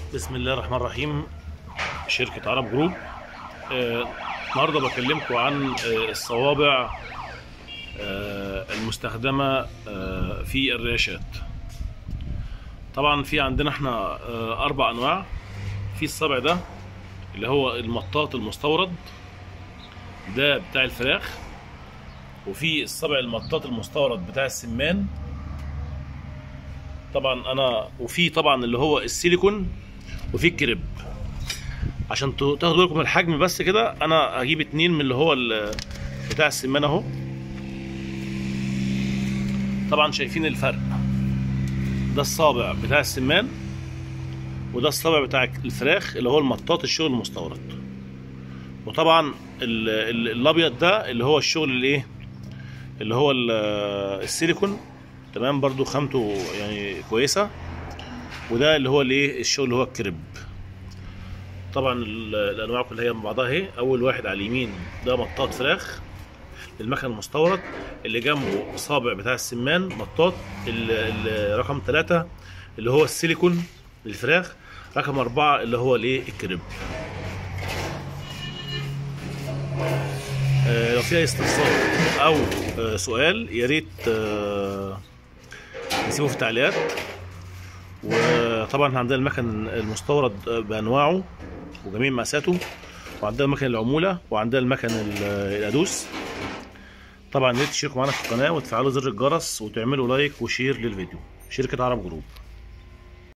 بسم الله الرحمن الرحيم شركة عرب جروب آه، النهارده بكلمكم عن آه، الصوابع آه، المستخدمة آه، في الرياشات طبعا في عندنا احنا آه، أربع أنواع في الصابع ده اللي هو المطاط المستورد ده بتاع الفراخ وفي الصابع المطاط المستورد بتاع السمان طبعا انا وفي طبعا اللي هو السيليكون وفي الكريب عشان ت- تاخدوا بالكم من الحجم بس كده انا هجيب اتنين من اللي هو ال- بتاع السمان اهو طبعا شايفين الفرق ده الصابع بتاع السمان وده الصابع بتاع الفراخ اللي هو المطاط الشغل المستورد وطبعا ال- ال- الابيض ده اللي هو الشغل الايه اللي هو ال- السيليكون تمام برضو خامته يعني كويسه وده اللي هو الايه الشغل اللي هو الكريب طبعا ال- الانواع كلها هي من بعضها اهي اول واحد على اليمين ده مطاط فراخ المكن المستورد اللي جنبه صابع بتاع السمان مطاط ال- ال- رقم ثلاثة اللي هو السيليكون للفراخ رقم أربعة اللي هو الايه الكريب آه، لو في اي استفسار او آه، سؤال يا ريت آه، نسيبه في التعليقات وطبعا عندنا المكن المستورد بانواعه وجميع مقاساته وعندنا مكن العموله وعندنا المكن ال- الادوس طبعا يا ريت تشتركوا معانا في القناه وتفعلوا زر الجرس وتعملوا لايك وشير للفيديو شركه عرب جروب